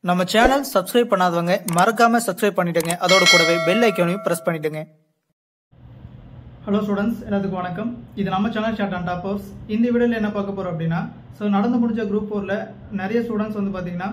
நம்ம channel subscribe பண்ணாதவங்க மறக்காம சப்ஸ்கிரைப் பண்ணிடுங்க அதோட கூடவே பெல் ஐக்கானையும் பிரஸ் பண்ணிடுங்க ஹலோ ஸ்டூடெண்ட்ஸ் எல்லாத்துக்கும் வணக்கம் இது நம்ம சேனல் ஷார்ட் அண்ட் டாப்பர்ஸ் இந்த வீடியோவில் என்ன பார்க்க போகிறோம் அப்படின்னா ஸோ நடந்து முடிஞ்ச குரூப் ஃபோரில் நிறைய ஸ்டூடெண்ட்ஸ் வந்து பார்த்தீங்கன்னா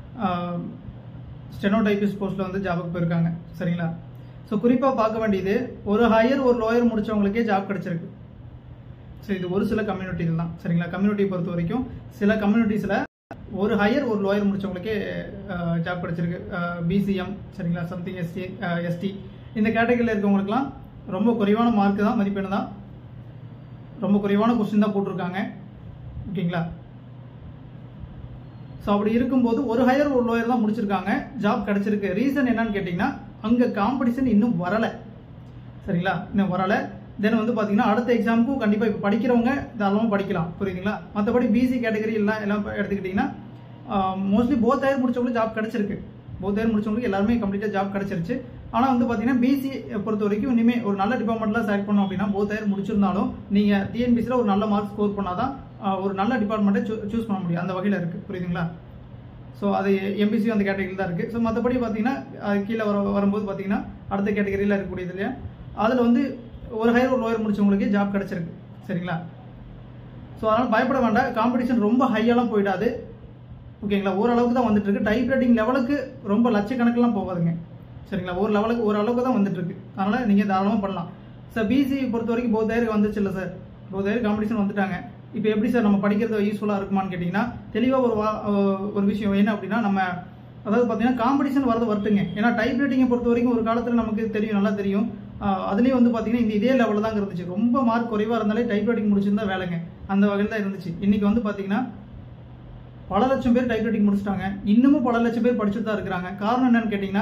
ஸ்டெனோ டைபிஸ்ட் போஸ்ட்டில் வந்து ஜாபுக்கு போயிருக்காங்க சரிங்களா ஸோ குறிப்பாக பார்க்க வேண்டியது ஒரு ஹையர் ஒரு லோயர் முடிச்சவங்களுக்கே ஜாப் கிடைச்சிருக்கு ஸோ இது ஒரு சில கம்யூனிட்டிஸ் தான் சரிங்களா கம்யூனிட்டியை பொறுத்த வரைக்கும் சில கம்யூனிட்டிஸில் ஒரு ஹையர் ஒரு லோயர் முடிச்சவங்களுக்கே ஜாப் கிடைச்சிருக்கு பிசிஎம் சரிங்களா சம்திங் எஸ்டி எஸ்டி இந்த கேட்டகரியில் இருக்கவங்களுக்குலாம் ரொம்ப குறைவான மார்க் தான் மதிப்பெண் தான் ரொம்ப குறைவான கொஸ்டின் தான் போட்டிருக்காங்க ஓகேங்களா ஸோ அப்படி இருக்கும்போது ஒரு ஹையர் ஒரு லோயர் தான் முடிச்சிருக்காங்க ஜாப் கிடைச்சிருக்கு ரீசன் என்னன்னு கேட்டிங்கன்னா அங்கே காம்படிஷன் இன்னும் வரலை சரிங்களா இன்னும் வரலை தென் வந்து பார்த்தீங்கன்னா அடுத்த எக்ஸாமுக்கும் கண்டிப்பாக இப்போ படிக்கிறவங்க தாராளமாக படிக்கலாம் புரியுதுங்களா மற்றபடி பிசி கேட்டகரி எல்லாம் எல்லாம் எடுத்துக்கிட்டிங்கன்னா மோஸ்ட்லி போத் ஹயர் முடிச்சவங்களுக்கு ஜாப் கிடைச்சிருக்கு போத் ஹயர் முடிச்சவங்களுக்கு எல்லாருமே கம்ப்ளீட்டாக ஜாப் கிடைச்சிருச்சு ஆனால் வந்து பார்த்தீங்கன்னா பிசி பொறுத்த வரைக்கும் இனிமேல் ஒரு நல்ல டிபார்ட்மெண்ட்டில் செலக்ட் பண்ணோம் அப்படின்னா போத் ஹயர் முடிச்சிருந்தாலும் நீங்கள் டிஎன்பிசியில் ஒரு நல்ல மார்க் ஸ்கோர் பண்ணாதான் ஒரு நல்ல டிபார்ட்மெண்ட்டை சூஸ் பண்ண முடியும் அந்த வகையில் இருக்குது புரியுதுங்களா ஸோ அது எம்பிசி அந்த கேட்டகரியில் தான் இருக்குது ஸோ மற்றபடி பார்த்தீங்கன்னா அது கீழே வர வரும்போது பார்த்தீங்கன்னா அடுத்த கேட்டகரியில் இருக்கக்கூடியது இல்லையா அதில் வந்து ஒரு ஹையர் ஒரு லோயர் முடிச்சவங்களுக்கு ஜாப் கிடைச்சிருக்கு சரிங்களா ஸோ அதனால் பயப்பட வேண்டாம் காம்படிஷன் ரொம்ப ஹையெல்லாம் போயிடாது ஓகேங்களா ஓரளவுக்கு தான் வந்துட்டு இருக்கு டைப் ரைட்டிங் லெவலுக்கு ரொம்ப லட்சக்கணக்கெல்லாம் போகாதுங்க சரிங்களா ஒரு லெவலுக்கு ஒரு அளவுக்கு தான் வந்துட்டு இருக்கு அதனால நீங்கள் தாராளமாக பண்ணலாம் சார் பிசி பொறுத்த வரைக்கும் போதாயிரம் வந்துச்சு இல்லை சார் போதாயிரம் காம்படிஷன் வந்துட்டாங்க இப்போ எப்படி சார் நம்ம படிக்கிறது யூஸ்ஃபுல்லாக இருக்குமான்னு கேட்டிங்கன்னா தெளிவாக ஒரு வா ஒரு விஷயம் என்ன அப்படின்னா நம்ம அதாவது பார்த்தீங்கன்னா காம்படிஷன் வரது வரட்டுங்க ஏன்னா டைப் ரைட்டிங்கை பொறுத்த வரைக்கும் ஒரு காலத்தில் நமக்கு தெரியும் நல்லா தெரியும் அதுலேயும் வந்து பார்த்தீங்கன்னா இந்த இதே லெவலில் தான் இருந்துச்சு ரொம்ப மார்க் குறைவாக இருந்தாலே டைப் ரைட்டிங் முடிச்சிருந்தா வேலைங்க அந்த வகையில் தான் இருந்துச்சு இன்னைக்கு வந்து பார்த்தீங்கன்னா பல லட்சம் பேர் டைப் ரைட்டிங் முடிச்சிட்டாங்க இன்னமும் பல லட்சம் பேர் படிச்சுட்டு தான் இருக்கிறாங்க காரணம் என்னன்னு கேட்டிங்கன்னா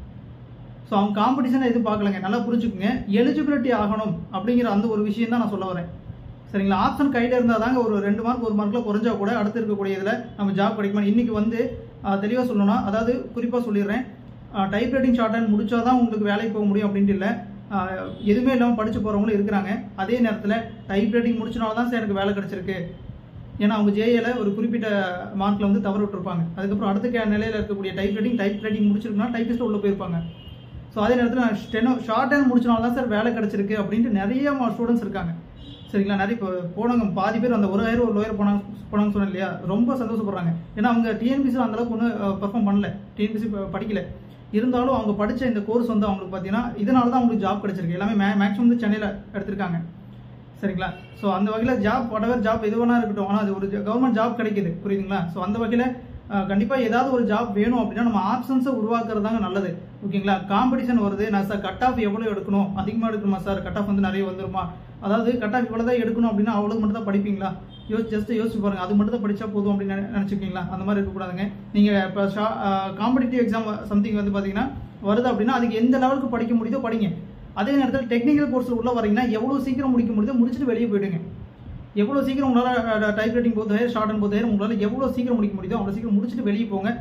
ஸோ அவங்க காம்படிஷனை எதுவும் பார்க்கலங்க நல்லா புரிஞ்சுக்குங்க எலிஜிபிலிட்டி ஆகணும் அப்படிங்கிற அந்த ஒரு விஷயம் தான் நான் சொல்ல வரேன் சரிங்களா ஆப்ஷன் கையில் இருந்தால் தாங்க ஒரு ரெண்டு மார்க் ஒரு மார்க்கில் குறைஞ்சா கூட அடுத்து இருக்கக்கூடிய இதில் நம்ம ஜாப் கிடைக்குமா இன்றைக்கி வந்து தெளிவாக சொல்லணும்னா அதாவது குறிப்பாக சொல்லிடுறேன் டைப் ரைட்டிங் ஷார்ட் ஹேண்ட் முடிச்சா தான் உங்களுக்கு வேலைக்கு போக முடியும் அப்படின்ட்டு இல்லை எதுவுமே இல்லாமல் படிச்சு போகிறவங்களும் இருக்கிறாங்க அதே நேரத்தில் டைப் ரைட்டிங் முடிச்சனால தான் சார் எனக்கு வேலை கிடைச்சிருக்கு ஏன்னா அவங்க ஜேஏல ஒரு குறிப்பிட்ட மார்க்கில் வந்து தவறு விட்டுருப்பாங்க அதுக்கப்புறம் அடுத்த நிலையில் இருக்கக்கூடிய டைப் ரைட்டிங் டைப் ரைட்டிங் முடிச்சிருக்குன்னா டைப்பிஸ்ட் உள்ளே போயிருப்பாங்க ஸோ அதே நேரத்தில் நான் ஸ்டெனோ ஷார்ட் ஹேண்ட் முடிச்சனால தான் சார் வேலை கிடைச்சிருக்கு அப்படின்ட்டு நிறைய ஸ்டூடெண்ட்ஸ் இருக்காங்க சரிங்களா நிறைய இப்போ போனவங்க பாதி பேர் அந்த ஒரு ஆயிரம் ஒரு லோயர் போனாங்க போனாங்க சொன்னேன் இல்லையா ரொம்ப சந்தோஷப்படுறாங்க ஏன்னா அவங்க டிஎன்பிசி அந்த அளவுக்கு ஒன்றும் பெர்ஃபார்ம் பண்ணல டிஎன்பிசி படிக்கல இருந்தாலும் அவங்க படித்த இந்த கோர்ஸ் வந்து அவங்களுக்கு பார்த்தீங்கன்னா இதனால தான் அவங்களுக்கு ஜாப் கிடைச்சிருக்கு எல்லாமே மே மேக்ஸிமம் வந்து சென்னையில் எடுத்திருக்காங்க சரிங்களா ஸோ அந்த வகையில் ஜாப் whatever ஜாப் எது வேணா இருக்கட்டும் ஆனால் அது ஒரு கவர்மெண்ட் ஜாப் கிடைக்குது புரியுதுங்களா ஸோ அந்த வகையில் கண்டிப்பாக ஏதாவது ஒரு ஜாப் வேணும் அப்படின்னா நம்ம ஆப்ஷன்ஸை உருவாக்குறது தாங்க நல்லது ஓகேங்களா காம்படிஷன் வருது நான் சார் கட் ஆஃப் எவ்வளோ எடுக்கணும் அதிகமாக எடுக்கணுமா சார் கட் ஆஃப் வந்து நிறைய வந்துருமா அதாவது கட் ஆஃப் இவ்வளோ தான் எடுக்கணும் அப்படின்னா அவ்வளோ மட்டும் தான் படிப்பீங்களா யோசி ஜஸ்ட் யோசிச்சு பாருங்க அது மட்டும் தான் படிச்சா போதும் அப்படின்னு நினச்சிக்கிங்களா அந்த மாதிரி இருக்கக்கூடாதுங்க நீங்கள் இப்போ காம்படிட்டிவ் எக்ஸாம் சம்திங் வந்து பார்த்தீங்கன்னா வருது அப்படின்னா அதுக்கு எந்த லெவலுக்கு படிக்க முடியுதோ படிங்க அதே நேரத்தில் டெக்னிக்கல் கோர்ஸில் உள்ள வரீங்கன்னா எவ்வளோ சீக்கிரம் முடிக்க முடியுதோ முடிச்சுட்டு வெளியே போயிடுங்க எவ்வளோ சீக்கிரம் உங்களால் typewriting both higher short and both higher உங்களால் எவ்வளோ சீக்கிரம் முடிக்க முடியுதோ அவ்வளோ சீக்கிரம் முடிச்சுட்டு வெளியே போங்க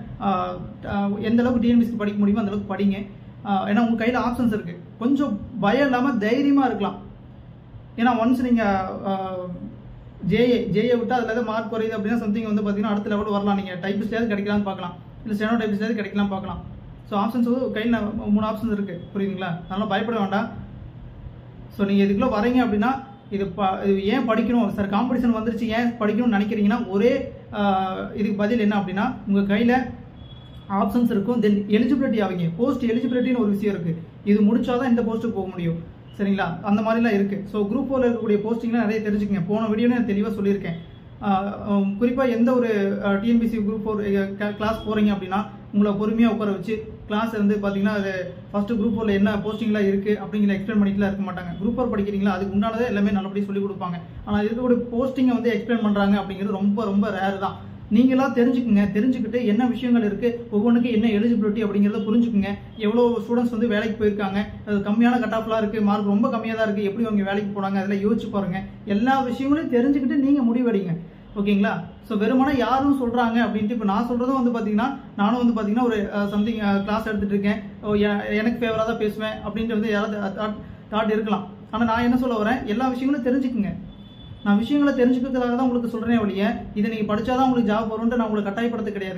எந்த அளவுக்கு டிஎன்பிசி படிக்க முடியுமோ அந்த அளவுக்கு படிங்க ஏன்னா உங்கள் கையில் ஆப்ஷன்ஸ் இருக்குது கொஞ்சம் பயம் இல்லாமல் தைரியமாக இருக்கலாம் ஏன்னா ஒன்ஸ் நீங்கள் ஜேஏ ஜேஏ விட்டு அதில் ஏதாவது மார்க் குறையுது அப்படின்னா சம்திங் வந்து பார்த்தீங்கன்னா அடுத்த லெவல் வரலாம் நீங்கள் டைப்பிஸ்டாவது கிடைக்கலாம்னு பார்க்கலாம் இல்லை ஸ்டெனோ டைப்பிஸ்டாவது கிடைக்கலாம் பார்க்கலாம் ஸோ ஆப்ஷன்ஸ் வந்து கையில் மூணு ஆப்ஷன்ஸ் இருக்குது புரியுதுங்களா அதனால் பயப்பட வேண்டாம் ஸோ நீங்கள் இதுக்குள்ளே வரீங்க அப்படின்னா இது ப இது ஏன் படிக்கணும் சார் காம்படிஷன் வந்துருச்சு ஏன் படிக்கணும்னு நினைக்கிறீங்கன்னா ஒரே இதுக்கு பதில் என்ன அப்படின்னா உங்கள் கையில் ஆப்ஷன்ஸ் இருக்கும் தென் எலிஜிபிலிட்டி ஆவீங்க போஸ்ட் எலிஜிபிலிட்டின்னு ஒரு விஷயம் இருக்குது இது முடிச்சாதான் இந்த போஸ்ட்டுக்கு போக முடியும் சரிங்களா அந்த மாதிரிலாம் இருக்குது ஸோ குரூப் ஃபோரில் இருக்கக்கூடிய போஸ்டிங்லாம் நிறைய தெரிஞ்சுக்கங்க போன வீடியோவில் நான் தெளிவாக சொல்லியிருக்கேன் குறிப்பாக எந்த ஒரு டிஎன்பிசி குரூப் ஃபோர் கிளாஸ் போகிறீங்க அப்படின்னா உங்களை பொறுமையாக உட்கார வச்சு கிளாஸ் வந்து பார்த்தீங்கன்னா அது ஃபஸ்ட்டு குரூப் ஃபோரில் என்ன போஸ்டிங்லாம் இருக்குது அப்படிங்கிற எக்ஸ்பிளைன் பண்ணிக்கலாம் இருக்க மாட்டாங்க குரூப் ஃபோர் படிக்கிறீங்களா அதுக்கு உண்டானதே எல்லாமே நல்லபடியாக சொல்லிக் கொடுப்பாங்க ஆனால் இருக்கக்கூடிய போஸ்டிங்கை வந்து எக்ஸ்பிளைன் பண்ணுறாங்க அப்படிங்கிறது ரொம்ப ரொம்ப ரேர் தான் நீங்களாம் தெரிஞ்சுக்குங்க தெரிஞ்சுக்கிட்டு என்ன விஷயங்கள் இருக்குது ஒவ்வொன்றுக்கும் என்ன எலிஜிபிலிட்டி அப்படிங்கிறத புரிஞ்சுக்குங்க எவ்வளோ ஸ்டூடெண்ட்ஸ் வந்து வேலைக்கு போயிருக்காங்க அது கம்மியான கட் ஆஃப்லாம் இருக்குது மார்க் ரொம்ப கம்மியாக தான் இருக்குது எப்படி அவங்க வேலைக்கு போனாங்க அதெல்லாம் யோசிச்சு பாருங்க எல்லா விஷயங்களையும் தெரிஞ்சுக்கிட்டு நீங்கள் முடிவெடிங்க ஓகேங்களா ஸோ வெறுமனா யாரும் சொல்கிறாங்க அப்படின்ட்டு இப்போ நான் சொல்கிறதும் வந்து பார்த்தீங்கன்னா நானும் வந்து பார்த்தீங்கன்னா ஒரு சம்திங் கிளாஸ் எடுத்துகிட்டு இருக்கேன் எனக்கு ஃபேவராக தான் பேசுவேன் அப்படின்ட்டு வந்து யாராவது தாட் இருக்கலாம் ஆனால் நான் என்ன சொல்ல வரேன் எல்லா விஷயங்களும் தெரிஞ்சுக்குங்க நான் விஷயங்களை தெரிஞ்சுக்கிறதுக்காக தான் உங்களுக்கு சொல்கிறேன் ஒழிய இதை நீங்கள் படித்தாதான் உங்களுக்கு ஜாப் வரும்ன்ட்டு நான் உங்களுக்கு கட்டாயப்படுத்த கிடையாதுங்க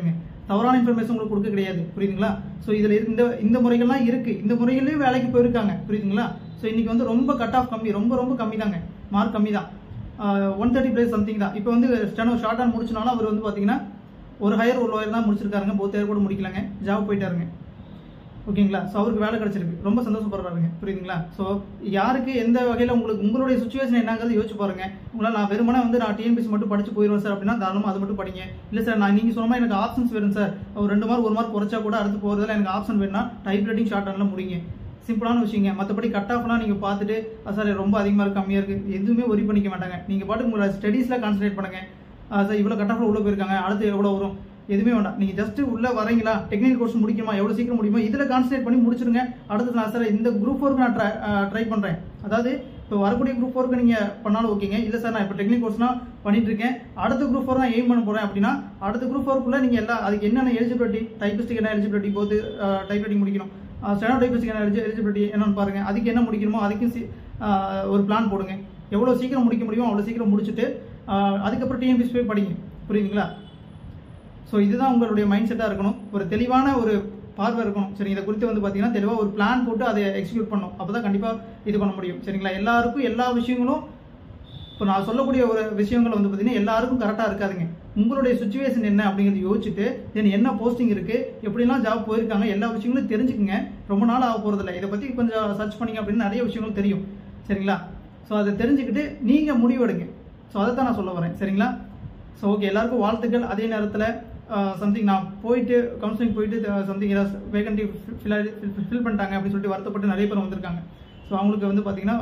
தவறான இன்ஃபர்மேஷன் உங்களுக்கு கொடுக்க கிடையாது புரியுதுங்களா ஸோ இதில் இந்த இந்த முறைகள்லாம் இருக்குது இந்த முறைகள்லேயும் வேலைக்கு போயிருக்காங்க புரியுதுங்களா ஸோ இன்னைக்கு வந்து ரொம்ப கட் ஆஃப் கம்மி ரொம்ப ரொம்ப கம்மி தாங்க மார்க் கம்மி தான் ஒன் தேர்ட்டி பிளேஸ் சம்திங் தான் இப்போ வந்து ஸ்டெனோ ஷார்ட் ஆன் முடிச்சனாலும் அவர் வந்து பார்த்தீங்கன்னா ஒரு ஹையர் ஒரு லோயர் தான் முடிச்சிருக்காருங்க போத் ஹையர் கூட முடிக்கலங்க ஜாப் போயிட்டாருங்க ஓகேங்களா ஸோ அவருக்கு வேலை கிடைச்சிருக்கு ரொம்ப சந்தோஷப்படுறாருங்க புரியுதுங்களா ஸோ யாருக்கு எந்த வகையில் உங்களுக்கு உங்களுடைய சுச்சுவேஷன் என்னங்கிறது யோசிச்சு பாருங்க உங்களால் நான் வெறுமனே வந்து நான் டிஎன்பிசி மட்டும் படிச்சு போயிடுவேன் சார் அப்படின்னா தாராளமாக அது மட்டும் படிங்க இல்லை சார் நான் நீங்கள் சொன்ன மாதிரி எனக்கு ஆப்ஷன்ஸ் வேணும் சார் ஒரு ரெண்டு மார்க் ஒரு மார்க் குறைச்சா கூட அடுத்து போகிறதுல எனக்கு ஆப்ஷன் வேணும்னா டைப் ரைட்டிங் ஷார்ட் ஹேண்டில் முடிங்க சிம்பிளான விஷயங்க மற்றபடி கட் ஆஃப்லாம் நீங்கள் பார்த்துட்டு "அஹ் சார் ரொம்ப அதிகமாக இருக்கு கம்மியாக இருக்குது எதுவுமே ஒரி பண்ணிக்க மாட்டாங்க நீங்கள் பாட்டுக்கு உங்களோட ஸ்டடீஸில் கான்சன்ட்ரேட் பண்ணுங்க "அஹ் சார் இவ்வளோ கட் ஆஃபில் உள்ளே போயிருக்காங்க அடுத்து எவ்வளோ வரும் எதுவுமே வேண்டாம் நீங்கள் ஜஸ்ட் உள்ளே வரீங்களா டெக்னிக்கல் கோர்ஸ் முடிக்குமா எவ்வளோ சீக்கிரம் முடியுமோ இதில் கான்சன்ட்ரேட் பண்ணி முடிச்சிருங்க அடுத்து நான் சார் இந்த குரூப் ஃபோருக்கு நான் ட்ரை ட்ரை பண்ணுறேன் அதாவது இப்போ வரக்கூடிய குரூப் ஃபோருக்கு நீங்கள் பண்ணாலும் ஓகேங்க இல்லை சார் நான் இப்போ டெக்னிக் கோர்ஸ்லாம் பண்ணிட்டு இருக்கேன் அடுத்த குரூப் ஃபோர் தான் எய்ம் பண்ண போகிறேன் அப்படின்னா அடுத்த குரூப் ஃபோருக்குள்ளே நீங்கள் எல்லா அதுக்கு என்னென்ன எலிஜிபிலிட்டி டைப்பிஸ்ட்டுக்கு என்ன எலிஜிபிலிட்டி போது டைப் ரைட்டிங் முடிக்கணும் ஸ்டெனோ டைப்பிஸ்ட்டுக்கு என்ன எலிஜிபிலிட்டி என்னன்னு பாருங்கள் அதுக்கு என்ன முடிக்கணுமோ அதுக்கும் சி- ஆஹ் ஒரு பிளான் போடுங்க எவ்வளோ சீக்கிரம் முடிக்க முடியுமோ அவ்வளோ சீக்கிரம் முடிச்சுட்டு ஆஹ் அதுக்கப்புறம் டிஎன்பிசி போய் படிங்க புரியுதுங்களா ஸோ இதுதான் உங்களுடைய மைண்ட் செட்டாக இருக்கணும் ஒரு தெளிவான ஒரு பார்வை இருக்கணும் சரி இதை குறித்து வந்து பார்த்தீங்கன்னா தெளிவாக ஒரு பிளான் போட்டு அதை எக்ஸிக்யூட் பண்ணணும் அப்போ தான் கண்டிப்பாக இது பண்ண முடியும் சரிங்களா எல்லாருக்கும் எல்லா விஷயங்களும் இப்போ நான் சொல்லக்கூடிய ஒரு விஷயங்கள் வந்து பார்த்தீங்கன்னா எல்லாருக்கும் கரெக்டாக இருக்காதுங்க உங்களுடைய சுச்சுவேஷன் என்ன அப்படிங்கிறத யோசிச்சுட்டு தென் என்ன போஸ்டிங் இருக்குது எப்படிலாம் ஜாப் போயிருக்காங்க எல்லா விஷயங்களும் தெரிஞ்சுக்குங்க ரொம்ப நாள் ஆக போகிறதில்ல இதை பற்றி கொஞ்சம் சர்ச் பண்ணீங்க அப்படின்னு நிறைய விஷயங்கள் தெரியும் சரிங்களா ஸோ அதை தெரிஞ்சுக்கிட்டு நீங்கள் முடிவெடுங்க ஸோ அதை தான் நான் சொல்ல வரேன் சரிங்களா ஸோ ஓகே எல்லாருக்கும் வாழ்த்துக்கள் அதே நேரத்தில் சம்திங் நான் போயிட்டு கவுன்சிலிங் போயிட்டு சம்திங் ஏதாவது வேகன்டி ஃபில் ஃபில் பண்ணிட்டாங்க அப்படின்னு சொல்லிட்டு வருத்தப்பட்டு நிறைய பேர் வந்திருக்காங்க ஸோ அவங்களுக்கு வந்து பார்த்தீங்கன்னா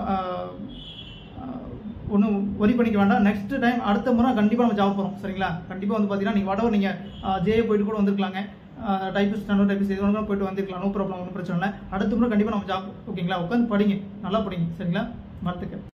ஒன்றும் ஒரி பண்ணிக்க வேண்டாம் நெக்ஸ்ட் டைம் அடுத்த முறை கண்டிப்பாக நம்ம ஜாப் போகிறோம் சரிங்களா கண்டிப்பாக வந்து பார்த்தீங்கன்னா நீங்கள் வடவர் நீங்கள் ஜே போயிட்டு கூட வந்திருக்கலாங்க டைப்பிஸ்ட் நோ டைப்பிஸ்ட் எது வேணாலும் போயிட்டு வந்திருக்கலாம் நோ ப்ராப்ளம் ஒன்றும் பிரச்சனை இல்லை அடுத்த முறை கண்டிப்பாக நம்ம ஜாப் ஓகேங்களா உட்காந்து படிங்க நல்லா படிங்க சரிங்களா வாழ்த்துக்கள்